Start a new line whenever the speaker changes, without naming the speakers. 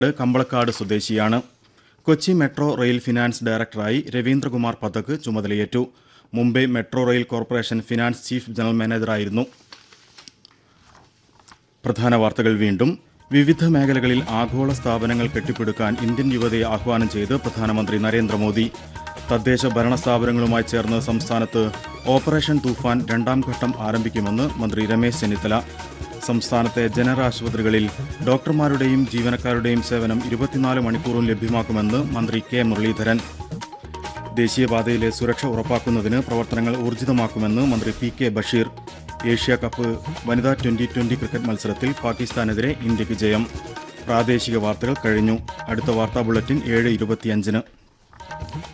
കമ്പളക്കാട് സ്വദേശിയാണ് Kochi metro rail finance ഡയറക്ടറായി രവീന്ദ്രകുമാർ പഥക് ചുമതലയേറ്റു Mumbai metro rail corporation finance chief general മാനേജറായിരുന്നു പ്രധാന വാർത്തകൾ വീണ്ടും വിവിധ മേഖലകളിൽ ആഗോള സ്ഥാപനങ്ങൾ കെട്ടിപ്പടുക്കാൻ ഇന്ത്യൻ യുവതയെ ആഹ്വാനം ചെയ്ത് പ്രധാനമന്ത്രി നരേന്ദ്രമോദി തദ്ദേശ ഭരണ സ്ഥാപനങ്ങളുമായി ചേർന്ന് സംസ്ഥാനത്ത് ഓപ്പറേഷൻ തൂഫാൻ രണ്ടാം ഘട്ടം ആരംഭിക്കുമെന്ന് മന്ത്രി രമേശ് ചെന്നിത്തല സംസ്ഥാനത്തെ ജനറൽ ആശുപത്രികളിൽ ഡോക്ടർമാരുടെയും ജീവനക്കാരുടെയും സേവനം ഇരുപത്തിനാല് മണിക്കൂറും ലഭ്യമാക്കുമെന്ന് മന്ത്രി കെ മുരളീധരൻ ദേശീയപാതയിലെ സുരക്ഷ ഉറപ്പാക്കുന്നതിന് പ്രവർത്തനങ്ങൾ ഊർജിതമാക്കുമെന്ന് മന്ത്രി P K Basheer Asia cup വനിതാ ട്വന്റി ട്വന്റി ക്രിക്കറ്റ് മത്സരത്തിൽ പാകിസ്ഥാനെതിരെ ഇന്ത്യക്ക് ജയം പ്രാദേശിക വാർത്തകൾ കഴിഞ്ഞു അടുത്ത വാർത്താ ബുള്ളറ്റിൻ ഏഴ് ഇരുപത്തിയഞ്ചിന്